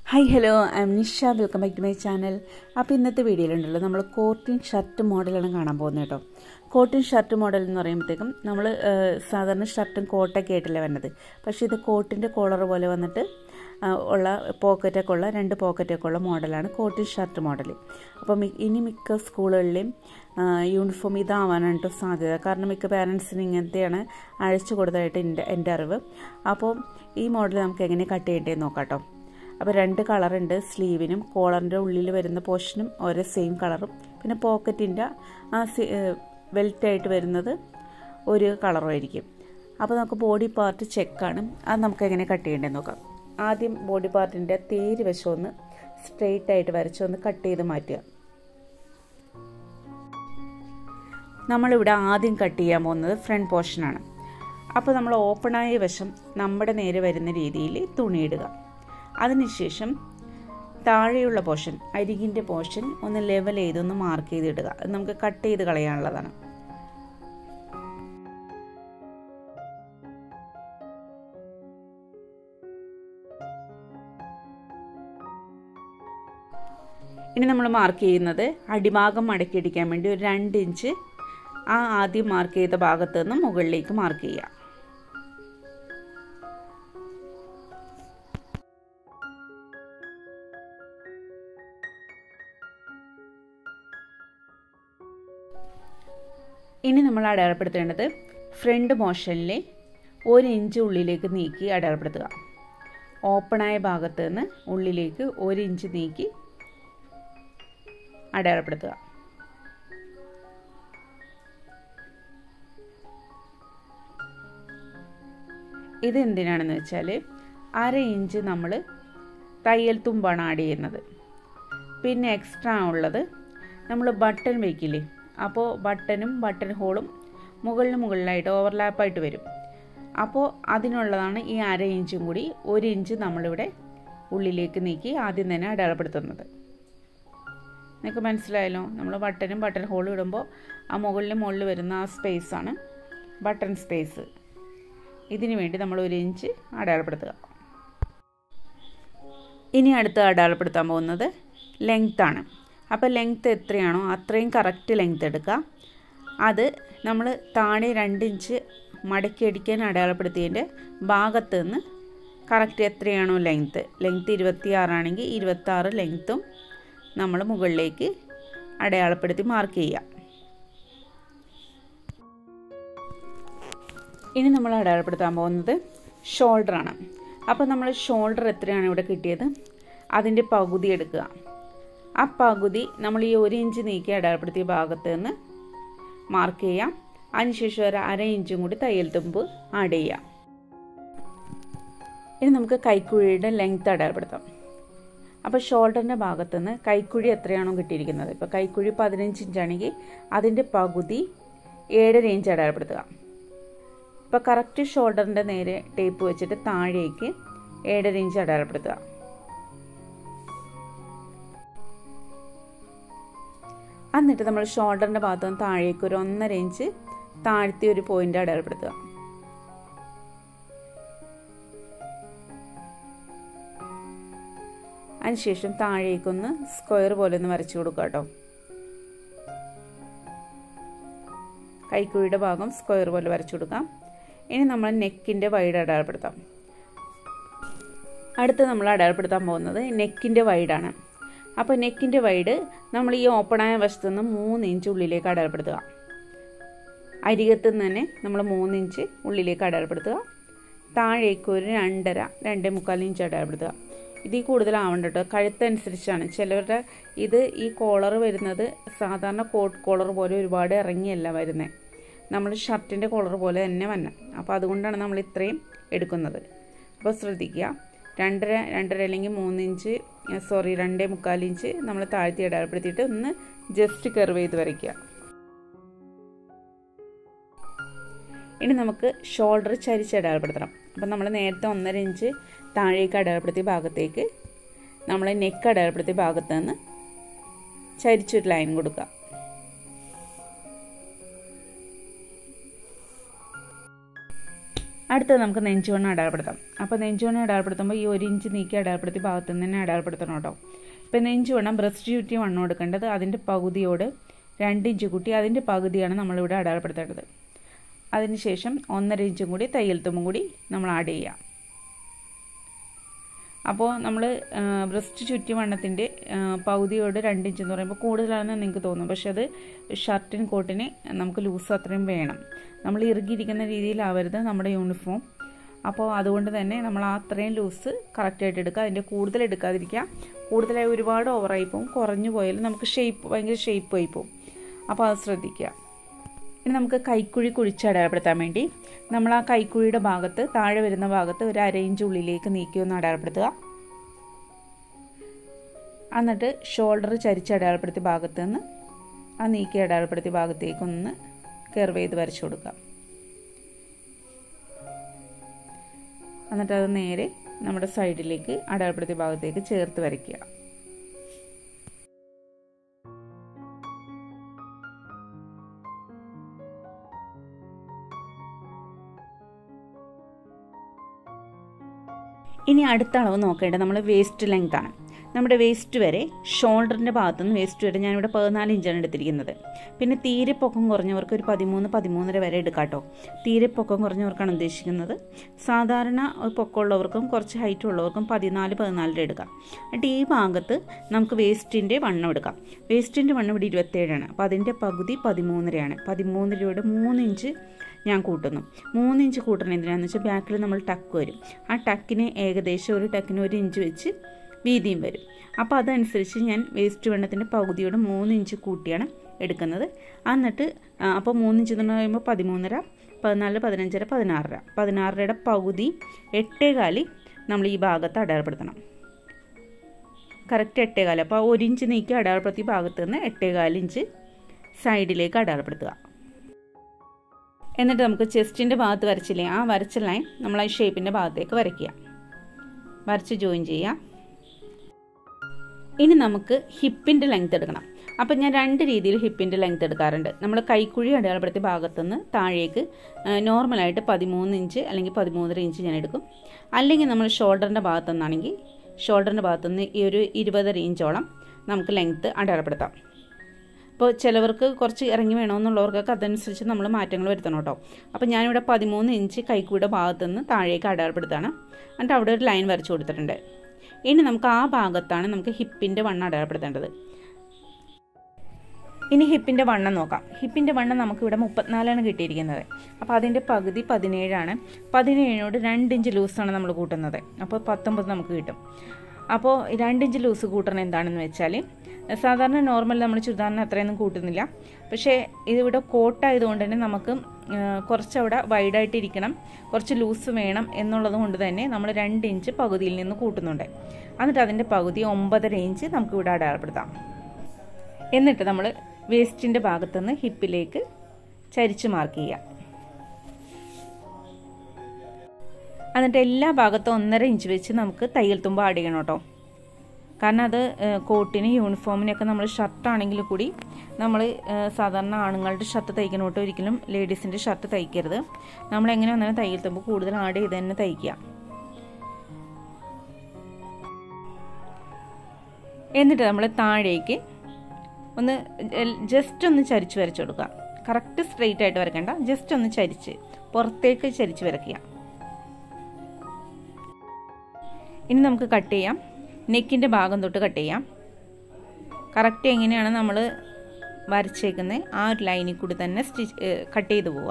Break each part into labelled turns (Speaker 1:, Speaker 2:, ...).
Speaker 1: hi hello I'm Nisha welcome back to my channel അപ്പോൾ ഇന്നത്തെ വീഡിയോയിലുണ്ടല്ലോ നമ്മൾ കോട്ടൺ ഷർട്ട് മോഡലാണ് കാണാൻ പോകുന്നത് കേട്ടോ കോട്ടൺ ഷർട്ട് മോഡൽ എന്ന് പറയുമ്പോഴത്തേക്കും നമ്മൾ സാധാരണ ഷർട്ടും കോട്ടൊക്കെ ആയിട്ടല്ലേ വരുന്നത് പക്ഷേ ഇത് കോട്ടിൻ്റെ കോളർ പോലെ വന്നിട്ട് ഉള്ള പോക്കറ്റൊക്കെ ഉള്ള രണ്ട് പോക്കറ്റൊക്കെ ഉള്ള മോഡലാണ് കോട്ടൺ ഷർട്ട് മോഡൽ അപ്പം ഇനി മിക്ക സ്കൂളുകളിലെയും യൂണിഫോം ഇതാവാനാണ് കേട്ടോ സാധ്യത കാരണം മിക്ക പാരൻസിന് ഇങ്ങനത്തെയാണ് അയച്ചു കൊടുത്തതായിട്ട് എൻ്റെ എൻ്റെ അറിവ് അപ്പോൾ ഈ മോഡൽ നമുക്ക് എങ്ങനെ കട്ട് ചെയ്യേണ്ടതെന്ന് നോക്കാം കേട്ടോ അപ്പോൾ രണ്ട് കളറുണ്ട് സ്ലീവിനും കോളറിൻ്റെ ഉള്ളിൽ വരുന്ന പോർഷനും ഓരോ സെയിം കളറും പിന്നെ പോക്കറ്റിൻ്റെ ആ വെൽറ്റായിട്ട് വരുന്നത് ഒരു കളറും ആയിരിക്കും അപ്പോൾ നമുക്ക് ബോഡി പാർട്ട് ചെക്കാണ് അത് നമുക്ക് എങ്ങനെ കട്ട് ചെയ്യേണ്ടതെന്ന് നോക്കാം ആദ്യം ബോഡി പാർട്ടിൻ്റെ തേര് വശം ഒന്ന് സ്ട്രെയിറ്റ് ആയിട്ട് വരച്ചൊന്ന് കട്ട് ചെയ്ത് മാറ്റുക നമ്മളിവിടെ ആദ്യം കട്ട് ചെയ്യാൻ പോകുന്നത് ഫ്രണ്ട് പോർഷനാണ് അപ്പോൾ നമ്മൾ ഓപ്പണായ വശം നമ്മുടെ നേരെ വരുന്ന രീതിയിൽ തുണിയിടുക അതിനുശേഷം താഴെയുള്ള പോർഷൻ അരികിൻ്റെ പോർഷൻ ഒന്ന് ലെവൽ ചെയ്തൊന്ന് മാർക്ക് ചെയ്തിടുക അത് നമുക്ക് കട്ട് ചെയ്ത് കളയാനുള്ളതാണ് ഇനി നമ്മൾ മാർക്ക് ചെയ്യുന്നത് അടിഭാഗം മടക്കിയടിക്കാൻ വേണ്ടി ഒരു രണ്ട് ഇഞ്ച് ആ ആദ്യം മാർക്ക് ചെയ്ത ഭാഗത്ത് നിന്ന് മുകളിലേക്ക് മാർക്ക് ചെയ്യുക ഇനി നമ്മൾ അടയാളപ്പെടുത്തേണ്ടത് ഫ്രണ്ട് മോഷനിലെ ഒരു ഇഞ്ച് ഉള്ളിലേക്ക് നീക്കി അടയാളപ്പെടുത്തുക ഓപ്പണായ ഭാഗത്ത് നിന്ന് ഉള്ളിലേക്ക് ഒരു ഇഞ്ച് നീക്കി അടയാളപ്പെടുത്തുക ഇത് എന്തിനാണെന്ന് വെച്ചാൽ അര ഇഞ്ച് നമ്മൾ തയ്യൽ തുമ്പാണ് ആഡ് ചെയ്യുന്നത് പിന്നെ എക്സ്ട്രാ ഉള്ളത് നമ്മൾ ബട്ടൺ വയ്ക്കില്ലേ അപ്പോൾ ബട്ടനും ബട്ടൺ ഹോളും മുകളിന് മുകളിലായിട്ട് ഓവർലാപ്പായിട്ട് വരും അപ്പോൾ അതിനുള്ളതാണ് ഈ അര ഇഞ്ചും കൂടി ഒരു ഇഞ്ച് നമ്മളിവിടെ ഉള്ളിലേക്ക് നീക്കി ആദ്യം തന്നെ അടയാളപ്പെടുത്തുന്നത് നിങ്ങൾക്ക് മനസ്സിലായല്ലോ നമ്മൾ ബട്ടനും ബട്ടൺ ഹോളും ഇടുമ്പോൾ ആ മുകളിൽ മുകളിൽ വരുന്ന ആ സ്പേസാണ് ബട്ടൺ സ്പേസ് ഇതിന് വേണ്ടി നമ്മൾ ഒരു ഇഞ്ച് അടയാളപ്പെടുത്തുക ഇനി അടുത്ത് അടയാളപ്പെടുത്താൻ പോകുന്നത് ലെങ്ത്താണ് അപ്പോൾ ലെങ്ത്ത് എത്രയാണോ അത്രയും കറക്റ്റ് ലെങ്ത്ത് എടുക്കുക അത് നമ്മൾ താഴെ രണ്ട് ഇഞ്ച് മടക്കി അടിക്കാൻ അടയാളപ്പെടുത്തിയതിൻ്റെ ഭാഗത്ത് നിന്ന് കറക്റ്റ് എത്രയാണോ ലെങ്ത്ത് ലെങ്ത്ത് ഇരുപത്തി ആറാണെങ്കിൽ ഇരുപത്താറ് ലെങ്ത്തും നമ്മൾ മുകളിലേക്ക് അടയാളപ്പെടുത്തി മാർക്ക് ചെയ്യുക ഇനി നമ്മൾ അടയാളപ്പെടുത്താൻ പോകുന്നത് ഷോൾഡറാണ് അപ്പോൾ നമ്മൾ ഷോൾഡർ എത്രയാണ് ഇവിടെ കിട്ടിയത് അതിൻ്റെ പകുതി എടുക്കുക ആ പകുതി നമ്മൾ ഈ ഒരു ഇഞ്ച് നീക്കി അടയാളപ്പെടുത്തിയ ഭാഗത്ത് നിന്ന് മാർക്ക് ചെയ്യാം അതിനുശേഷം ഒരു അര ഇഞ്ചും കൂടി തയ്യൽ തുമ്പ് ആഡ് ചെയ്യാം ഇനി നമുക്ക് കൈക്കുഴിയുടെ ലെങ്ത് അടയാളപ്പെടുത്താം അപ്പോൾ ഷോൾഡറിൻ്റെ ഭാഗത്ത് നിന്ന് കൈക്കുഴി എത്രയാണോ കിട്ടിയിരിക്കുന്നത് ഇപ്പോൾ കൈക്കുഴി പതിനഞ്ച് ഇഞ്ചാണെങ്കിൽ അതിൻ്റെ പകുതി ഏഴര ഇഞ്ച് അടയാളപ്പെടുത്തുക ഇപ്പോൾ കറക്റ്റ് ഷോൾഡറിൻ്റെ നേരെ ടേപ്പ് വെച്ചിട്ട് താഴേക്ക് ഏഴര ഇഞ്ച് അടയാളപ്പെടുത്തുക എന്നിട്ട് നമ്മൾ ഷോൾഡറിൻ്റെ ഭാഗത്ത് നിന്ന് താഴേക്ക് ഒരു ഒന്നര ഇഞ്ച് താഴ്ത്തി ഒരു പോയിന്റ് അടയാളപ്പെടുത്തുക അതിനുശേഷം താഴേക്കൊന്ന് സ്ക്വയർ പോലെ ഒന്ന് വരച്ചു കൊടുക്കുക കേട്ടോ കൈക്കുഴിയുടെ ഭാഗം സ്ക്വയർ പോലെ വരച്ചു കൊടുക്കാം ഇനി നമ്മൾ നെക്കിൻ്റെ വൈഡ് അടയാളപ്പെടുത്താം അടുത്ത് നമ്മൾ അടയാളപ്പെടുത്താൻ പോകുന്നത് നെക്കിൻ്റെ വൈഡാണ് അപ്പോൾ നെക്കിൻ്റെ വൈഡ് നമ്മൾ ഈ ഓപ്പണായ വശത്തു നിന്ന് മൂന്ന് ഇഞ്ച് ഉള്ളിലേക്ക് അടയാളപ്പെടുത്തുക അരികത്തു നിന്ന് തന്നെ നമ്മൾ മൂന്ന് ഇഞ്ച് ഉള്ളിലേക്ക് അടയാളപ്പെടുത്തുക താഴേക്ക് ഒരു രണ്ടര രണ്ടേ മുക്കാൽ ഇഞ്ച് അടയാളപ്പെടുത്തുക ഇതിൽ കൂടുതലാവണ്ട കേട്ടോ കഴുത്തനുസരിച്ചാണ് ചിലവരുടെ ഇത് ഈ കോളർ വരുന്നത് സാധാരണ കോട്ട് കോളർ പോലെ ഒരുപാട് ഇറങ്ങിയല്ല വരുന്നത് നമ്മൾ ഷർട്ടിൻ്റെ കോളർ പോലെ തന്നെ വരണം അപ്പോൾ അതുകൊണ്ടാണ് നമ്മൾ ഇത്രയും എടുക്കുന്നത് അപ്പോൾ ശ്രദ്ധിക്കുക രണ്ടര രണ്ടര അല്ലെങ്കിൽ മൂന്ന് ഇഞ്ച് സോറി രണ്ടേ മുക്കാൽ ഇഞ്ച് നമ്മൾ താഴ്ത്തി അടയാളപ്പെടുത്തിയിട്ട് ഒന്ന് ജസ്റ്റ് കർവ് ചെയ്ത് വരയ്ക്കുക ഇനി നമുക്ക് ഷോൾഡർ ചരിച്ച് അടയാളപ്പെടുത്തണം അപ്പം നമ്മൾ നേരത്തെ ഒന്നര ഇഞ്ച് താഴേക്ക് അടയാളപ്പെടുത്തിയ ഭാഗത്തേക്ക് നമ്മൾ നെക്ക് അടയാളപ്പെടുത്തിയ ഭാഗത്ത് നിന്ന് ചരിച്ചൊരു ലൈൻ കൊടുക്കുക അടുത്തത് നമുക്ക് നെഞ്ചുവണ്ണം അടയാളപ്പെടുത്താം അപ്പോൾ നെഞ്ചുവണ്ണം അടയാളപ്പെടുത്തുമ്പോൾ ഈ ഒരു ഇഞ്ച് നീക്കി അടയാളപ്പെടുത്തി ഭാഗത്തു നിന്ന് തന്നെ അടയാളപ്പെടുത്തണം കേട്ടോ ഇപ്പോൾ നെഞ്ചുവണ്ണം ബ്രസ്റ്റ് ചുറ്റി വണ്ണം എടുക്കേണ്ടത് അതിൻ്റെ പകുതിയോട് രണ്ട് ഇഞ്ച് കൂട്ടി അതിൻ്റെ പകുതിയാണ് നമ്മളിവിടെ അടയാളപ്പെടുത്തേണ്ടത് അതിനുശേഷം ഒന്നര ഇഞ്ചും കൂടി തയ്യൽ തുമ്പും കൂടി നമ്മൾ ആഡ് ചെയ്യാം അപ്പോൾ നമ്മൾ ബ്രസ്റ്റ് ചുറ്റി വണ്ണത്തിൻ്റെ പകുതിയോട് രണ്ട് ഇഞ്ച് എന്ന് പറയുമ്പോൾ കൂടുതലാണെന്ന് നിങ്ങൾക്ക് തോന്നും പക്ഷെ അത് ഷർട്ടിന് കോട്ടിന് നമുക്ക് ലൂസ് അത്രയും വേണം നമ്മൾ ഇറുകിയിരിക്കുന്ന രീതിയിലാവരുത് നമ്മുടെ യൂണിഫോം അപ്പോൾ അതുകൊണ്ട് തന്നെ നമ്മൾ ആ അത്രയും ലൂസ് കറക്റ്റായിട്ട് എടുക്കുക അതിൻ്റെ കൂടുതൽ എടുക്കാതിരിക്കുക കൂടുതലായി ഒരുപാട് ഓവറായി പോകും കുറഞ്ഞു പോയാലും നമുക്ക് ഷേപ്പ് ഭയങ്കര ഷേപ്പ് ആയി പോകും അപ്പോൾ അത് ശ്രദ്ധിക്കുക ഇനി നമുക്ക് കൈക്കുഴി കുഴിച്ച് അടയാളപ്പെടുത്താൻ വേണ്ടി നമ്മൾ ആ കൈക്കുഴിയുടെ ഭാഗത്ത് താഴെ വരുന്ന ഭാഗത്ത് ഒരു അര ഇഞ്ച് ഉള്ളിലേക്ക് നീക്കി ഒന്ന് അടയാളപ്പെടുത്തുക എന്നിട്ട് ഷോൾഡർ ചരിച്ച് അടയാളപ്പെടുത്തിയ ഭാഗത്ത് നിന്ന് ആ നീക്കി അടയാളപ്പെടുത്തിയ ഭാഗത്തേക്ക് ഒന്ന് കെർവ് ചെയ്ത് വരച്ചു കൊടുക്കുക എന്നിട്ട് അത് നേരെ നമ്മുടെ സൈഡിലേക്ക് അടയാളപ്പെടുത്തിയ ഭാഗത്തേക്ക് ചേർത്ത് വരയ്ക്കുക ഇനി അടുത്ത അളവ് നോക്കേണ്ടത് നമ്മൾ വേസ്റ്റ് ലെങ്ത് ആണ് നമ്മുടെ വേസ്റ്റ് വരെ ഷോൾഡറിൻ്റെ ഭാഗത്തു നിന്ന് വേസ്റ്റ് വരെ ഞാനിവിടെ പതിനാല് ഇഞ്ചാണ് എടുത്തിരിക്കുന്നത് പിന്നെ തീരെ പൊക്കം കുറഞ്ഞവർക്ക് ഒരു പതിമൂന്ന് പതിമൂന്നര വരെ എടുക്കാം കേട്ടോ തീരെ പൊക്കം കുറഞ്ഞവർക്കാണ് ഉദ്ദേശിക്കുന്നത് സാധാരണ പൊക്കമുള്ളവർക്കും കുറച്ച് ഹൈറ്റ് ഉള്ളവർക്കും പതിനാല് പതിനാലര എടുക്കാം എന്നിട്ട് ഈ ഭാഗത്ത് നമുക്ക് വേസ്റ്റിൻ്റെ വണ്ണം എടുക്കാം വേസ്റ്റിൻ്റെ വണ്ണം ഇവിടെ ഇരുപത്തേഴാണ് അപ്പോൾ അതിൻ്റെ പകുതി പതിമൂന്നരയാണ് പതിമൂന്നരയുടെ മൂന്ന് ഇഞ്ച് ഞാൻ കൂട്ടുന്നു മൂന്ന് ഇഞ്ച് കൂട്ടണം എന്തിനാണെന്ന് വെച്ചാൽ ബാക്കിൽ നമ്മൾ ടക്ക് വരും ആ ടക്കിന് ഏകദേശം ഒരു ടക്കിന് ഒരു ഇഞ്ച് വെച്ച് വീതിയും വരും അപ്പോൾ അതനുസരിച്ച് ഞാൻ വേസ്റ്റ് വെണ്ണത്തിൻ്റെ പകുതിയോട് മൂന്ന് ഇഞ്ച് കൂട്ടിയാണ് എടുക്കുന്നത് എന്നിട്ട് അപ്പോൾ മൂന്ന് ഇഞ്ച് എന്ന് പറയുമ്പോൾ പതിമൂന്നര പതിനാല് പതിനഞ്ചര പതിനാറര പതിനാറരയുടെ പകുതി എട്ടേകാലി നമ്മൾ ഈ ഭാഗത്ത് അടയാളപ്പെടുത്തണം കറക്റ്റ് എട്ടേകാല് അപ്പോൾ ഒരു ഇഞ്ച് നീക്കി അടയാളപ്പെടുത്തിയ ഭാഗത്ത് നിന്ന് എട്ടേകാല് ഇഞ്ച് സൈഡിലേക്ക് അടയാളപ്പെടുത്തുക എന്നിട്ട് നമുക്ക് ചെസ്റ്റിൻ്റെ ഭാഗത്ത് വരച്ചില്ലേ ആ വരച്ച ലൈൻ നമ്മൾ ആ ഷേപ്പിൻ്റെ ഭാഗത്തേക്ക് വരയ്ക്കുക വരച്ച് ജോയിൻ ചെയ്യാം ഇനി നമുക്ക് ഹിപ്പിൻ്റെ ലെങ്ത് എടുക്കണം അപ്പം ഞാൻ രണ്ട് രീതിയിൽ ഹിപ്പിൻ്റെ ലെങ്ത് എടുക്കാറുണ്ട് നമ്മൾ കൈക്കുഴി അടയാളപ്പെടുത്തിയ ഭാഗത്തുനിന്ന് താഴേക്ക് നോർമലായിട്ട് പതിമൂന്ന് ഇഞ്ച് അല്ലെങ്കിൽ പതിമൂന്നര ഇഞ്ച് ഞാൻ എടുക്കും അല്ലെങ്കിൽ നമ്മൾ ഷോൾഡറിൻ്റെ ഭാഗത്തു നിന്നാണെങ്കിൽ ഷോൾഡറിൻ്റെ ഭാഗത്തുനിന്ന് ഈ ഒരു ഇരുപതര ഇഞ്ചോളം നമുക്ക് ലെങ്ത്ത് അടയാളപ്പെടുത്താം ഇപ്പോൾ ചിലവർക്ക് കുറച്ച് ഇറങ്ങി വേണമെന്നുള്ളവർക്കൊക്കെ അതനുസരിച്ച് നമ്മൾ മാറ്റങ്ങൾ വരുത്തണം കേട്ടോ അപ്പോൾ ഞാനിവിടെ പതിമൂന്ന് ഇഞ്ച് കൈക്കൂടെ ഭാഗത്തുനിന്ന് താഴേക്ക് അടയാളപ്പെടുത്താണ് എന്നിട്ട് അവിടെ ഒരു ലൈൻ വരച്ചു കൊടുത്തിട്ടുണ്ട് ഇനി നമുക്ക് ആ ഭാഗത്താണ് നമുക്ക് ഹിപ്പിൻ്റെ വണ്ണം അടയാളപ്പെടുത്തേണ്ടത് ഇനി ഹിപ്പിൻ്റെ വണ്ണം നോക്കാം ഹിപ്പിൻ്റെ വണ്ണം നമുക്കിവിടെ മുപ്പത്തിനാലാണ് കിട്ടിയിരിക്കുന്നത് അപ്പോൾ അതിൻ്റെ പകുതി പതിനേഴാണ് പതിനേഴിനോട് രണ്ട് ഇഞ്ച് ലൂസാണ് നമ്മൾ കൂട്ടുന്നത് അപ്പോൾ പത്തൊമ്പത് നമുക്ക് കിട്ടും അപ്പോൾ രണ്ട് ഇഞ്ച് ലൂസ് കൂട്ടണം എന്താണെന്ന് വെച്ചാൽ സാധാരണ നോർമൽ നമ്മൾ ചുരിദാറിന് അത്രയൊന്നും കൂട്ടുന്നില്ല പക്ഷേ ഇതിവിടെ കോട്ടായതുകൊണ്ട് തന്നെ നമുക്ക് കുറച്ചവിടെ വൈഡായിട്ട് ഇരിക്കണം കുറച്ച് ലൂസ് വേണം എന്നുള്ളത് കൊണ്ട് തന്നെ നമ്മൾ രണ്ട് ഇഞ്ച് പകുതിയിൽ നിന്ന് കൂട്ടുന്നുണ്ട് എന്നിട്ട് അതിൻ്റെ പകുതി ഒമ്പതര ഇഞ്ച് നമുക്ക് ഇവിടെ അടയാളപ്പെടുത്താം എന്നിട്ട് നമ്മൾ വേസ്റ്റിൻ്റെ ഭാഗത്തുനിന്ന് ഹിപ്പിലേക്ക് ചരിച്ച് മാർക്ക് ചെയ്യാം എന്നിട്ട് എല്ലാ ഭാഗത്തും ഒന്നര ഇഞ്ച് വെച്ച് നമുക്ക് തയ്യൽ തുമ്പ് ആഡ് ചെയ്യണം കേട്ടോ കാരണം അത് കോട്ടിന് യൂണിഫോമിനൊക്കെ നമ്മൾ ഷർട്ടാണെങ്കിൽ കൂടി നമ്മൾ സാധാരണ ആണുങ്ങളുടെ ഷർട്ട് തയ്ക്കണോട്ട് ഒരിക്കലും ലേഡീസിൻ്റെ ഷർട്ട് തയ്ക്കരുത് നമ്മൾ എങ്ങനെ വന്നാലും തയ്യൽ തുമ്പ് കൂടുതൽ ആഡ് ചെയ്ത് തന്നെ തയ്ക്കുക എന്നിട്ട് നമ്മൾ താഴേക്ക് ഒന്ന് ജസ്റ്റ് ഒന്ന് ചരിച്ച് വരച്ചു കൊടുക്കുക കറക്റ്റ് സ്ട്രെയിറ്റ് ആയിട്ട് വരയ്ക്കേണ്ട ജസ്റ്റ് ഒന്ന് ചരിച്ച് പുറത്തേക്ക് ചരിച്ച് വരയ്ക്കുക ഇനി നമുക്ക് കട്ട് ചെയ്യാം നെക്കിൻ്റെ ഭാഗം തൊട്ട് കട്ട് ചെയ്യാം കറക്റ്റ് എങ്ങനെയാണ് നമ്മൾ വരച്ചേക്കുന്നത് ആ ഒരു ലൈനിൽ കൂടി തന്നെ സ്റ്റിച്ച് കട്ട് ചെയ്ത് പോവുക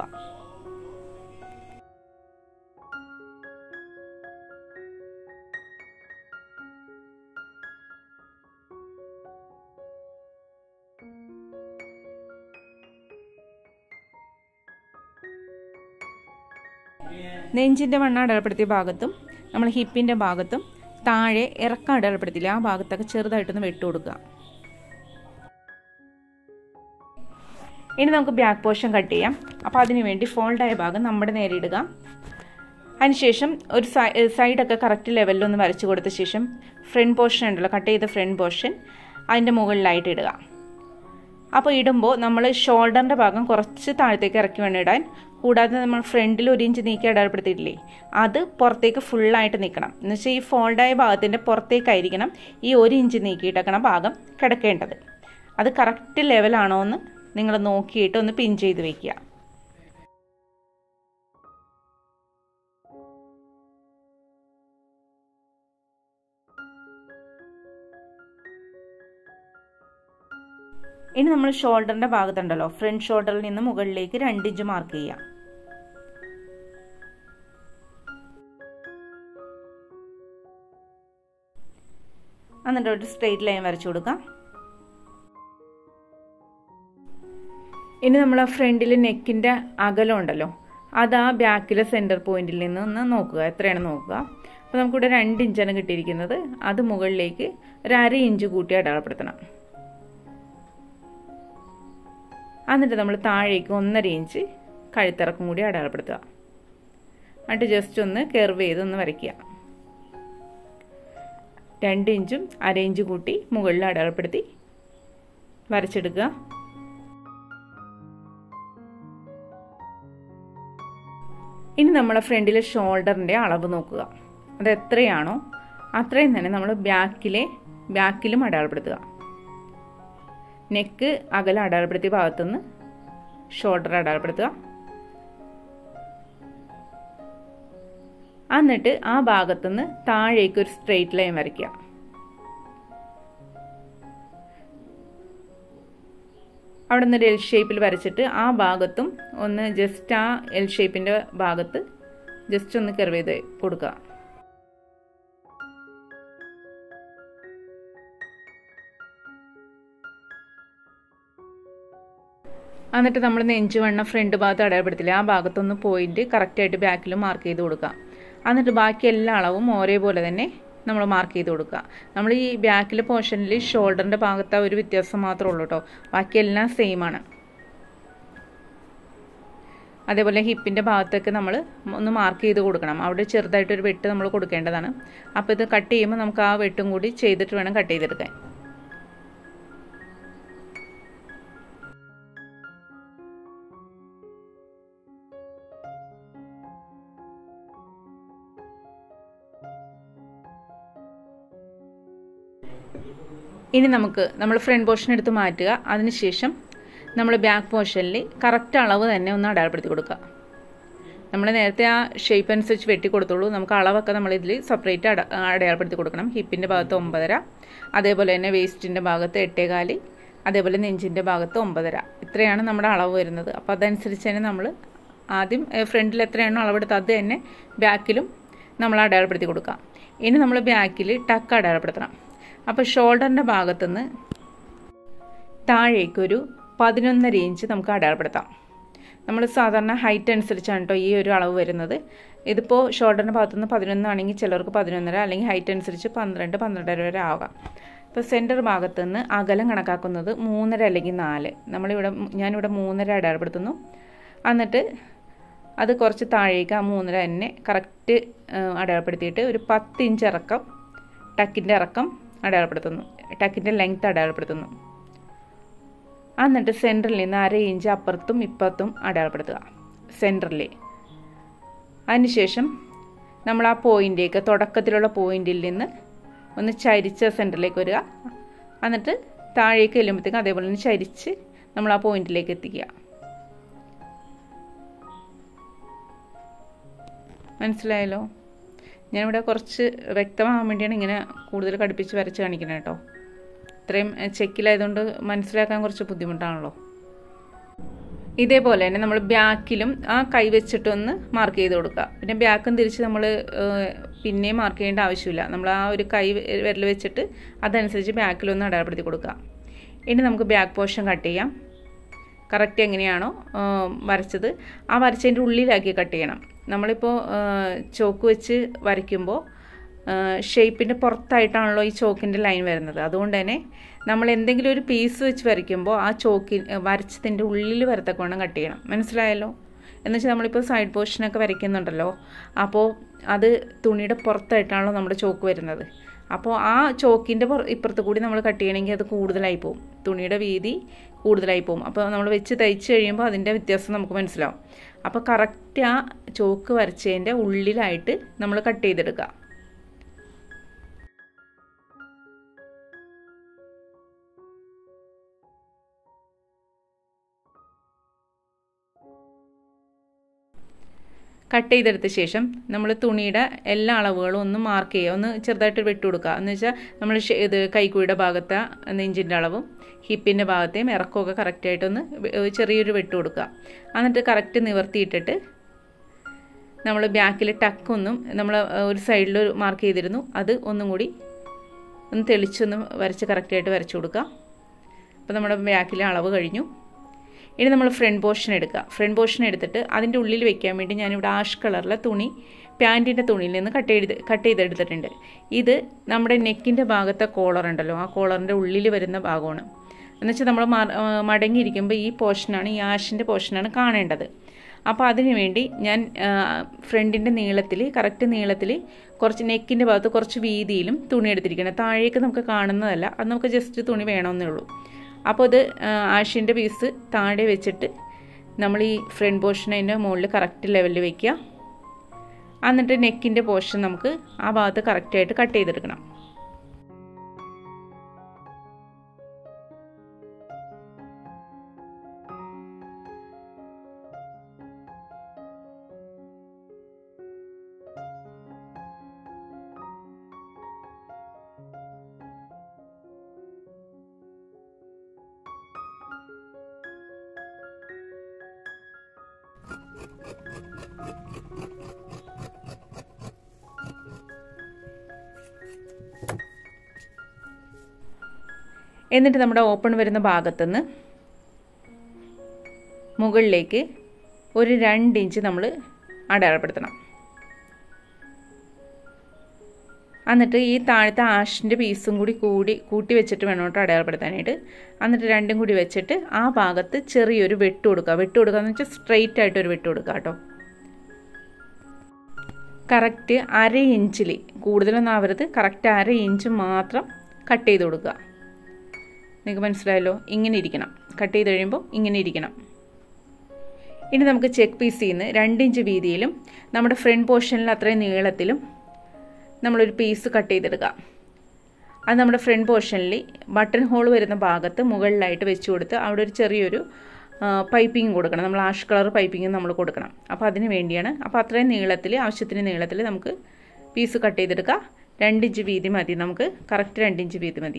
Speaker 1: നെഞ്ചിൻ്റെ വണ്ണം അടയാളപ്പെടുത്തിയ ഭാഗത്തും നമ്മൾ ഹിപ്പിൻ്റെ ഭാഗത്തും താഴെ ഇറക്കം അടയാളപ്പെടുത്തില്ല ആ ഭാഗത്തൊക്കെ ചെറുതായിട്ടൊന്ന് വെട്ടു കൊടുക്കുക ഇനി നമുക്ക് ബാക്ക് പോർഷൻ കട്ട് ചെയ്യാം അപ്പോൾ അതിനു വേണ്ടി ഫോൾഡായ ഭാഗം നമ്മുടെ നേരെ ഇടുക അതിനുശേഷം ഒരു സൈഡൊക്കെ കറക്റ്റ് ലെവലിലൊന്ന് വരച്ചു കൊടുത്ത ശേഷം ഫ്രണ്ട് പോർഷൻ ഉണ്ടല്ലോ കട്ട് ചെയ്ത ഫ്രണ്ട് പോർഷൻ അതിൻ്റെ മുകളിലായിട്ട് ഇടുക അപ്പോൾ ഇടുമ്പോൾ നമ്മൾ ഷോൾഡറിൻ്റെ ഭാഗം കുറച്ച് താഴത്തേക്ക് ഇറക്കി വേണം ഇടാൻ കൂടാതെ നമ്മൾ ഫ്രണ്ടിൽ ഒരു ഇഞ്ച് നീക്കി അടയാളപ്പെടുത്തിയിട്ടില്ലേ അത് പുറത്തേക്ക് ഫുള്ളായിട്ട് നിൽക്കണം എന്ന് വെച്ചാൽ ഈ ഫോൾഡായ ഭാഗത്തിൻ്റെ പുറത്തേക്കായിരിക്കണം ഈ ഒരു ഇഞ്ച് നീക്കിയിട്ടേക്കണ ഭാഗം കിടക്കേണ്ടത് അത് കറക്റ്റ് ലെവലാണോ എന്ന് നിങ്ങൾ നോക്കിയിട്ട് ഒന്ന് പിൻ ചെയ്ത് വെക്കുക ഇനി നമ്മൾ ഷോൾഡറിൻ്റെ ഭാഗത്തുണ്ടല്ലോ ഫ്രണ്ട് ഷോൾഡറിൽ നിന്ന് മുകളിലേക്ക് രണ്ട് ഇഞ്ച് മാർക്ക് ചെയ്യാം എന്നിട്ട് ഒരു സ്ട്രെയിറ്റ് ലൈൻ വരച്ചു കൊടുക്കാം ഇനി നമ്മൾ ആ ഫ്രണ്ടിൽ നെക്കിൻ്റെ അകലം ഉണ്ടല്ലോ അത് ആ ബാക്കിലെ സെൻറ്റർ പോയിന്റിൽ നിന്ന് ഒന്ന് നോക്കുക എത്രയാണ് നോക്കുക അപ്പോൾ നമുക്കിവിടെ രണ്ട് ഇഞ്ചാണ് കിട്ടിയിരിക്കുന്നത് അത് മുകളിലേക്ക് ഒരു അര ഇഞ്ച് കൂട്ടി അടയാളപ്പെടുത്തണം എന്നിട്ട് നമ്മൾ താഴേക്ക് ഒന്നര ഇഞ്ച് കഴുത്തിറക്കും കൂടി അടയാളപ്പെടുത്തുക എന്നിട്ട് ജസ്റ്റ് ഒന്ന് കെർവ് ചെയ്ത് ഒന്ന് വരയ്ക്കുക രണ്ട് ഇഞ്ചും അര ഇഞ്ച് കൂട്ടി മുകളിൽ അടയാളപ്പെടുത്തി വരച്ചെടുക്കുക ഇനി നമ്മളെ ഫ്രണ്ടിലെ ഷോൾഡറിൻ്റെ അളവ് നോക്കുക അത് എത്രയാണോ അത്രയും തന്നെ നമ്മൾ ബാക്കിലെ ബാക്കിലും അടയാളപ്പെടുത്തുക നെക്ക് അകലം അടയാളപ്പെടുത്തിയ ഭാഗത്തുനിന്ന് ഷോൾഡർ അടയാളപ്പെടുത്തുക എന്നിട്ട് ആ ഭാഗത്തുനിന്ന് താഴേക്ക് ഒരു സ്ട്രെയിറ്റ് ലൈൻ വരയ്ക്കുക അവിടെ നിന്ന് ഒരു എൽ ഷേപ്പിൽ വരച്ചിട്ട് ആ ഭാഗത്തും ഒന്ന് ജസ്റ്റ് ആ എൽ ഷേപ്പിൻ്റെ ഭാഗത്ത് ജസ്റ്റ് ഒന്ന് കെർവ് ചെയ്ത് കൊടുക്കുക എന്നിട്ട് നമ്മൾ നെഞ്ചുവണ്ണ ഫ്രണ്ട് ഭാഗത്ത് അടയാളപ്പെടുത്തില്ല ആ ഭാഗത്തൊന്ന് പോയിന്റ് കറക്റ്റായിട്ട് ബാക്കിൽ മാർക്ക് ചെയ്ത് കൊടുക്കുക എന്നിട്ട് ബാക്കി എല്ലാ അളവും ഒരേപോലെ തന്നെ നമ്മൾ മാർക്ക് ചെയ്ത് കൊടുക്കുക നമ്മൾ ഈ ബാക്കിലെ പോർഷനിൽ ഷോൾഡറിൻ്റെ ഭാഗത്ത് ഒരു വ്യത്യാസം മാത്രമേ ഉള്ളൂ കേട്ടോ ബാക്കി എല്ലാം സെയിം ആണ് അതേപോലെ ഹിപ്പിൻ്റെ ഭാഗത്തൊക്കെ നമ്മൾ ഒന്ന് മാർക്ക് ചെയ്ത് കൊടുക്കണം അവിടെ ചെറുതായിട്ടൊരു വെട്ട് നമ്മൾ കൊടുക്കേണ്ടതാണ് അപ്പോൾ ഇത് കട്ട് ചെയ്യുമ്പോൾ നമുക്ക് ആ വെട്ടും കൂടി ചെയ്തിട്ട് വേണം കട്ട് ചെയ്തെടുക്കാൻ ഇനി നമുക്ക് നമ്മൾ ഫ്രണ്ട് പോർഷൻ എടുത്ത് മാറ്റുക അതിനുശേഷം നമ്മൾ ബാക്ക് പോർഷനിൽ കറക്റ്റ് അളവ് തന്നെ ഒന്ന് അടയാളപ്പെടുത്തി കൊടുക്കുക നമ്മൾ നേരത്തെ ആ ഷേപ്പ് അനുസരിച്ച് വെട്ടി കൊടുത്തോളൂ നമുക്ക് അളവൊക്കെ നമ്മൾ ഇതിൽ സെപ്പറേറ്റ് അട അടയാളപ്പെടുത്തി കൊടുക്കണം ഹിപ്പിൻ്റെ ഭാഗത്ത് ഒമ്പതര അതേപോലെ തന്നെ വേസ്റ്റിൻ്റെ ഭാഗത്ത് എട്ടേകാല് അതേപോലെ നെഞ്ചിൻ്റെ ഭാഗത്ത് ഒമ്പതര ഇത്രയാണ് നമ്മുടെ അളവ് വരുന്നത് അപ്പോൾ അതനുസരിച്ച് തന്നെ നമ്മൾ ആദ്യം ഫ്രണ്ടിൽ എത്രയാണോ അളവെടുത്ത് അത് തന്നെ ബാക്കിലും നമ്മൾ അടയാളപ്പെടുത്തി കൊടുക്കാം ഇനി നമ്മൾ ബാക്കിൽ ടക്ക് അടയാളപ്പെടുത്തണം അപ്പോൾ ഷോൾഡറിൻ്റെ ഭാഗത്തുനിന്ന് താഴേക്കൊരു പതിനൊന്നര ഇഞ്ച് നമുക്ക് അടയാളപ്പെടുത്താം നമ്മൾ സാധാരണ ഹൈറ്റ് അനുസരിച്ചാണ് കേട്ടോ ഈ ഒരു അളവ് വരുന്നത് ഇതിപ്പോൾ ഷോൾഡറിൻ്റെ ഭാഗത്തുനിന്ന് പതിനൊന്നാണെങ്കിൽ ചിലർക്ക് പതിനൊന്നര അല്ലെങ്കിൽ ഹൈറ്റ് അനുസരിച്ച് പന്ത്രണ്ട് പന്ത്രണ്ടര വരെ ആകാം ഇപ്പോൾ സെൻറ്റർ ഭാഗത്തു നിന്ന് അകലം കണക്കാക്കുന്നത് മൂന്നര അല്ലെങ്കിൽ നാല് നമ്മളിവിടെ ഞാനിവിടെ മൂന്നര അടയാളപ്പെടുത്തുന്നു എന്നിട്ട് അത് കുറച്ച് താഴേക്ക് ആ മൂന്നര തന്നെ കറക്റ്റ് അടയാളപ്പെടുത്തിയിട്ട് ഒരു പത്ത് ഇഞ്ച് ഇറക്കം ടക്കിൻ്റെ ഇറക്കം അടയാളപ്പെടുത്തുന്നു ടക്കിൻ്റെ ലെങ്ത് അടയാളപ്പെടുത്തുന്നു എന്നിട്ട് സെൻറ്ററിൽ നിന്ന് അര ഇഞ്ച് അപ്പുറത്തും ഇപ്പുറത്തും അടയാളപ്പെടുത്തുക സെൻറ്ററിൽ അതിനുശേഷം നമ്മൾ ആ പോയിൻ്റേക്ക് തുടക്കത്തിലുള്ള പോയിന്റിൽ നിന്ന് ഒന്ന് ചരിച്ച് സെൻറ്ററിലേക്ക് വരിക എന്നിട്ട് താഴേക്ക് ചെല്ലുമ്പോഴത്തേക്കും അതേപോലെ തന്നെ ചരിച്ച് നമ്മൾ ആ പോയിന്റിലേക്ക് എത്തിക്കുക മനസ്സിലായല്ലോ ഞാനിവിടെ കുറച്ച് വ്യക്തമാകാൻ വേണ്ടിയാണ് ഇങ്ങനെ കൂടുതൽ കടുപ്പിച്ച് വരച്ച് കാണിക്കുന്നത് കേട്ടോ ഇത്രയും ചെക്കിലായതുകൊണ്ട് മനസ്സിലാക്കാൻ കുറച്ച് ബുദ്ധിമുട്ടാണല്ലോ ഇതേപോലെ തന്നെ നമ്മൾ ബാക്കിലും ആ കൈ വെച്ചിട്ടൊന്ന് മാർക്ക് ചെയ്ത് കൊടുക്കുക പിന്നെ ബാക്കും തിരിച്ച് നമ്മൾ പിന്നെയും മാർക്ക് ചെയ്യേണ്ട ആവശ്യമില്ല നമ്മൾ ആ ഒരു കൈ വിരൽ വെച്ചിട്ട് അതനുസരിച്ച് ബാക്കിലൊന്ന് അടയാളപ്പെടുത്തി കൊടുക്കുക ഇനി നമുക്ക് ബാക്ക് പോർഷൻ കട്ട് ചെയ്യാം കറക്റ്റ് എങ്ങനെയാണോ വരച്ചത് ആ വരച്ചതിൻ്റെ ഉള്ളിലാക്കി കട്ട് ചെയ്യണം നമ്മളിപ്പോൾ ചോക്ക് വെച്ച് വരയ്ക്കുമ്പോൾ ഷേപ്പിൻ്റെ പുറത്തായിട്ടാണല്ലോ ഈ ചോക്കിൻ്റെ ലൈൻ വരുന്നത് അതുകൊണ്ട് തന്നെ നമ്മൾ എന്തെങ്കിലും ഒരു പീസ് വെച്ച് വരയ്ക്കുമ്പോൾ ആ ചോക്കി വരച്ചതിൻ്റെ ഉള്ളിൽ വരത്തക്കോണം കട്ട് ചെയ്യണം മനസ്സിലായല്ലോ എന്ന് വെച്ചാൽ നമ്മളിപ്പോൾ സൈഡ് പോർഷനൊക്കെ വരയ്ക്കുന്നുണ്ടല്ലോ അപ്പോൾ അത് തുണിയുടെ പുറത്തായിട്ടാണല്ലോ നമ്മുടെ ചോക്ക് വരുന്നത് അപ്പോൾ ആ ചോക്കിൻ്റെ ഇപ്പുറത്ത് കൂടി നമ്മൾ കട്ട് ചെയ്യണമെങ്കിൽ അത് കൂടുതലായി പോകും തുണിയുടെ വീതി കൂടുതലായി പോകും അപ്പോൾ നമ്മൾ വെച്ച് തയ്ച്ച് കഴിയുമ്പോൾ അതിൻ്റെ വ്യത്യാസം നമുക്ക് മനസ്സിലാവും അപ്പോൾ കറക്റ്റ് ആ ചോക്ക് വരച്ചതിൻ്റെ ഉള്ളിലായിട്ട് നമ്മൾ കട്ട് ചെയ്തെടുക്കുക കട്ട് ചെയ്തെടുത്ത ശേഷം നമ്മൾ തുണിയുടെ എല്ലാ അളവുകളും ഒന്ന് മാർക്ക് ചെയ്യുക ഒന്ന് ചെറുതായിട്ട് വെട്ടി കൊടുക്കുക എന്ന് വെച്ചാൽ നമ്മൾ ഇത് കൈക്കുഴിയുടെ ഭാഗത്തെ നെഞ്ചിൻ്റെ അളവും ഹിപ്പിൻ്റെ ഭാഗത്തെയും ഇറക്കമൊക്കെ കറക്റ്റായിട്ടൊന്ന് ചെറിയൊരു വെട്ട് കൊടുക്കുക എന്നിട്ട് കറക്റ്റ് നിവർത്തിയിട്ടിട്ട് നമ്മൾ ബാക്കിൽ ടക്കൊന്നും നമ്മൾ ഒരു സൈഡിൽ മാർക്ക് ചെയ്തിരുന്നു അത് ഒന്നും കൂടി ഒന്ന് തെളിച്ചൊന്ന് വരച്ച് കറക്റ്റായിട്ട് വരച്ചു കൊടുക്കുക അപ്പോൾ നമ്മുടെ ബാക്കിലെ അളവ് കഴിഞ്ഞു ഇനി നമ്മൾ ഫ്രണ്ട് പോർഷൻ എടുക്കുക ഫ്രണ്ട് പോർഷൻ എടുത്തിട്ട് അതിൻ്റെ ഉള്ളിൽ വെക്കാൻ വേണ്ടി ഞാനിവിടെ ആഷ് കളറിലെ തുണി പാൻറ്റിൻ്റെ തുണിയിൽ നിന്ന് കട്ട് ചെയ്ത് കട്ട് ചെയ്തെടുത്തിട്ടുണ്ട് ഇത് നമ്മുടെ നെക്കിൻ്റെ ഭാഗത്തെ കോളർ ഉണ്ടല്ലോ ആ കോളറിൻ്റെ ഉള്ളിൽ വരുന്ന ഭാഗമാണ് എന്നുവെച്ചാൽ നമ്മൾ മടങ്ങിയിരിക്കുമ്പോൾ ഈ പോർഷനാണ് ഈ ആഷിൻ്റെ പോർഷനാണ് കാണേണ്ടത് അപ്പോൾ അതിന് വേണ്ടി ഞാൻ ഫ്രണ്ടിൻ്റെ നീളത്തിൽ കറക്റ്റ് നീളത്തിൽ കുറച്ച് നെക്കിൻ്റെ ഭാഗത്ത് കുറച്ച് വീതിയിലും തുണി എടുത്തിരിക്കണം താഴേക്ക് നമുക്ക് കാണുന്നതല്ല അത് നമുക്ക് ജസ്റ്റ് തുണി വേണമെന്നേ ഉള്ളൂ അപ്പോൾ ഇത് ആഷിൻ്റെ പീസ് താഴെ വെച്ചിട്ട് നമ്മൾ ഈ ഫ്രണ്ട് പോർഷൻ അതിൻ്റെ മുകളിൽ കറക്റ്റ് ലെവലിൽ വെക്കുക എന്നിട്ട് നെക്കിൻ്റെ പോർഷൻ നമുക്ക് ആ ഭാഗത്ത് കറക്റ്റായിട്ട് കട്ട് ചെയ്തെടുക്കണം എന്നിട്ട് നമ്മുടെ ഓപ്പൺ വരുന്ന ഭാഗത്തുനിന്ന് മുകളിലേക്ക് ഒരു രണ്ട് ഇഞ്ച് നമ്മൾ അടയാളപ്പെടുത്തണം എന്നിട്ട് ഈ താഴത്തെ ആഷിൻ്റെ പീസും കൂടി കൂടി കൂട്ടി വെച്ചിട്ട് വേണം കേട്ടോ അടയാളപ്പെടുത്താനായിട്ട് എന്നിട്ട് രണ്ടും കൂടി വെച്ചിട്ട് ആ ഭാഗത്ത് ചെറിയൊരു വെട്ട് കൊടുക്കുക വെട്ട് കൊടുക്കുക എന്ന് വെച്ചാൽ സ്ട്രെയിറ്റ് ആയിട്ട് ഒരു വെട്ട് കൊടുക്കുക കേട്ടോ കറക്റ്റ് അര ഇഞ്ചിൽ കൂടുതലൊന്നും ആവരുത് കറക്റ്റ് അര ഇഞ്ച് മാത്രം കട്ട് ചെയ്ത് കൊടുക്കുക നിങ്ങൾക്ക് മനസ്സിലായല്ലോ ഇങ്ങനെ ഇരിക്കണം കട്ട് ചെയ്ത് കഴിയുമ്പോൾ ഇങ്ങനെ ഇരിക്കണം ഇനി നമുക്ക് ചെക്ക് പീസിൽ നിന്ന് രണ്ട് ഇഞ്ച് വീതിയിലും നമ്മുടെ ഫ്രണ്ട് പോർഷനിൽ അത്രയും നീളത്തിലും നമ്മളൊരു പീസ് കട്ട് ചെയ്തെടുക്കുക അത് നമ്മുടെ ഫ്രണ്ട് പോർഷനിൽ ബട്ടൺ ഹോൾ വരുന്ന ഭാഗത്ത് മുകളിലായിട്ട് വെച്ച് കൊടുത്ത് അവിടെ ഒരു ചെറിയൊരു പൈപ്പിംഗ് കൊടുക്കണം നമ്മൾ ആഷ് കളർ പൈപ്പിംഗ് നമ്മൾ കൊടുക്കണം അപ്പോൾ അതിന് വേണ്ടിയാണ് അപ്പോൾ അത്രയും നീളത്തിൽ ആവശ്യത്തിന് നീളത്തിൽ നമുക്ക് പീസ് കട്ട് ചെയ്തെടുക്കുക രണ്ട് ഇഞ്ച് വീതി മതി നമുക്ക് കറക്റ്റ് രണ്ട് ഇഞ്ച് വീതി മതി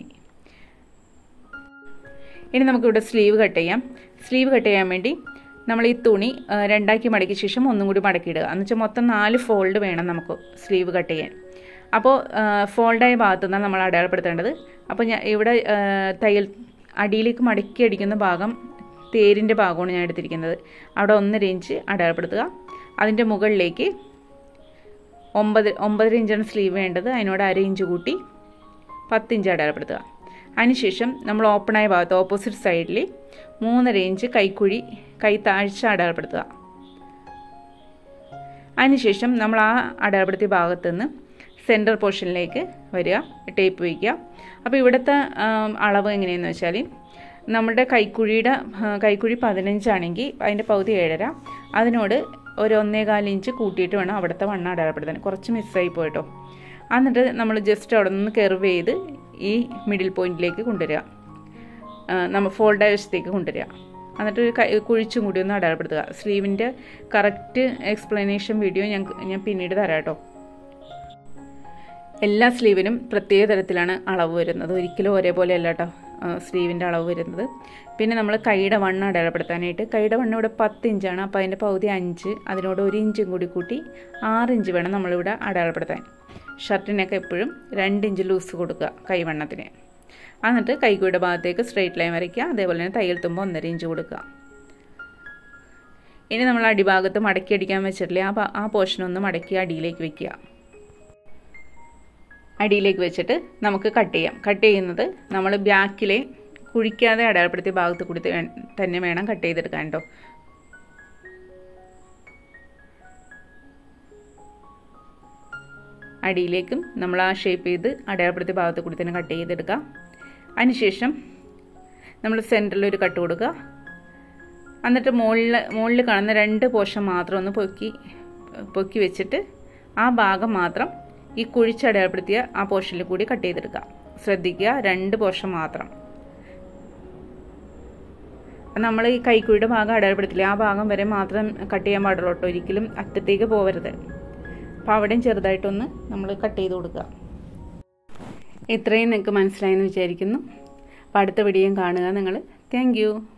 Speaker 1: ഇനി നമുക്കിവിടെ സ്ലീവ് കട്ട് ചെയ്യാം സ്ലീവ് കട്ട് ചെയ്യാൻ വേണ്ടി നമ്മൾ ഈ തുണി രണ്ടാക്കി മടക്കിയ ശേഷം ഒന്നും കൂടി മടക്കിയിടുക എന്ന് വെച്ചാൽ മൊത്തം നാല് ഫോൾഡ് വേണം നമുക്ക് സ്ലീവ് കട്ട് ചെയ്യാൻ അപ്പോൾ ഫോൾഡായ ഭാഗത്തു നിന്നാണ് നമ്മൾ അടയാളപ്പെടുത്തേണ്ടത് അപ്പോൾ ഞാൻ ഇവിടെ തയ്യൽ അടിയിലേക്ക് മടക്കി അടിക്കുന്ന ഭാഗം തേരിൻ്റെ ഭാഗമാണ് ഞാൻ എടുത്തിരിക്കുന്നത് അവിടെ ഒന്നര ഇഞ്ച് അടയാളപ്പെടുത്തുക അതിൻ്റെ മുകളിലേക്ക് ഒമ്പത് ഒമ്പതര ഇഞ്ചാണ് സ്ലീവ് വേണ്ടത് അതിനോട് അര ഇഞ്ച് കൂട്ടി പത്ത് ഇഞ്ച് അടയാളപ്പെടുത്തുക അതിനുശേഷം നമ്മൾ ഓപ്പണായ ഭാഗത്ത് ഓപ്പോസിറ്റ് സൈഡിൽ മൂന്നര ഇഞ്ച് കൈക്കുഴി കൈ താഴ്ച അടയാളപ്പെടുത്തുക അതിനുശേഷം നമ്മൾ ആ അടയാളപ്പെടുത്തിയ ഭാഗത്ത് നിന്ന് സെൻറ്റർ പോർഷനിലേക്ക് വരിക ടേപ്പ് വയ്ക്കുക അപ്പോൾ ഇവിടുത്തെ അളവ് എങ്ങനെയെന്ന് വെച്ചാൽ നമ്മുടെ കൈക്കുഴിയുടെ കൈക്കുഴി പതിനഞ്ചാണെങ്കിൽ അതിൻ്റെ പകുതി ഏഴര അതിനോട് ഒരു ഒന്നേകാൽ ഇഞ്ച് കൂട്ടിയിട്ട് വേണം അവിടുത്തെ വണ്ണം അടയാളപ്പെടുത്താൻ കുറച്ച് മിസ്സായി പോയിട്ടോ എന്നിട്ട് നമ്മൾ ജസ്റ്റ് അവിടെ നിന്ന് കെർവ് ചെയ്ത് ഈ മിഡിൽ പോയിന്റിലേക്ക് കൊണ്ടുവരിക നമ്മൾ ഫോൾഡായ വശത്തേക്ക് കൊണ്ടുവരിക എന്നിട്ട് കൈ കുഴിച്ചും കൂടി ഒന്ന് അടയാളപ്പെടുത്തുക സ്ലീവിൻ്റെ കറക്റ്റ് എക്സ്പ്ലനേഷൻ വീഡിയോ ഞാൻ ഞാൻ പിന്നീട് തരാം കേട്ടോ എല്ലാ സ്ലീവിനും പ്രത്യേക തരത്തിലാണ് അളവ് വരുന്നത് ഒരിക്കലും ഒരേപോലെ അല്ല കേട്ടോ സ്ലീവിൻ്റെ അളവ് വരുന്നത് പിന്നെ നമ്മൾ കൈയുടെ വണ്ണം അടയാളപ്പെടുത്താനായിട്ട് കൈയുടെ വണ്ണം ഇവിടെ പത്ത് ഇഞ്ചാണ് അപ്പോൾ അതിൻ്റെ പകുതി അഞ്ച് അതിനോട് ഒരു ഇഞ്ചും കൂടി കൂട്ടി ആറ് ഇഞ്ച് വേണം നമ്മളിവിടെ അടയാളപ്പെടുത്താൻ ഷർട്ടിനൊക്കെ എപ്പോഴും രണ്ട് ഇഞ്ച് ലൂസ് കൊടുക്കുക കൈവണ്ണത്തിന് എന്നിട്ട് കൈക്കുയുടെ ഭാഗത്തേക്ക് സ്ട്രെയിറ്റ് ലൈൻ വരയ്ക്കുക അതേപോലെ തന്നെ തയ്യൽ തുമ്പോൾ ഒന്നര ഇഞ്ച് കൊടുക്കുക ഇനി നമ്മൾ അടിഭാഗത്ത് മടക്കി അടിക്കാൻ വെച്ചിട്ടില്ലേ ആ ആ പോർഷൻ ഒന്ന് മടക്കി അടിയിലേക്ക് വെക്കുക അടിയിലേക്ക് വെച്ചിട്ട് നമുക്ക് കട്ട് ചെയ്യാം കട്ട് ചെയ്യുന്നത് നമ്മൾ ബാക്കിലെ കുഴിക്കാതെ അടയാളപ്പെടുത്തിയ ഭാഗത്ത് കൂടി തന്നെ വേണം കട്ട് ചെയ്തെടുക്കാൻ കേട്ടോ അടിയിലേക്കും നമ്മൾ ആ ഷേപ്പ് ചെയ്ത് അടയാളപ്പെടുത്തിയ ഭാഗത്ത് കൂടി തന്നെ കട്ട് ചെയ്തെടുക്കാം അതിനുശേഷം നമ്മൾ സെൻറ്ററിൽ ഒരു കട്ട് കൊടുക്കുക എന്നിട്ട് മുകളിൽ മുകളിൽ കാണുന്ന രണ്ട് പോർഷൻ മാത്രം ഒന്ന് പൊക്കി പൊക്കി വെച്ചിട്ട് ആ ഭാഗം മാത്രം ഈ കുഴിച്ചടയാളപ്പെടുത്തിയ ആ പോർഷനിൽ കൂടി കട്ട് ചെയ്തെടുക്കുക ശ്രദ്ധിക്കുക രണ്ട് പോർഷൻ മാത്രം നമ്മൾ ഈ കൈക്കുഴിയുടെ ഭാഗം അടയാളപ്പെടുത്തില്ല ആ ഭാഗം വരെ മാത്രം കട്ട് ചെയ്യാൻ പാടുള്ളൂ കേട്ടോ ഒരിക്കലും അറ്റത്തേക്ക് പോകരുത് അപ്പോൾ അവിടെയും ചെറുതായിട്ടൊന്ന് നമ്മൾ കട്ട് ചെയ്ത് കൊടുക്കുക ഇത്രയും നിങ്ങൾക്ക് മനസ്സിലായെന്ന് വിചാരിക്കുന്നു അപ്പോൾ അടുത്ത വീഡിയോയും കാണുക നിങ്ങൾ താങ്ക്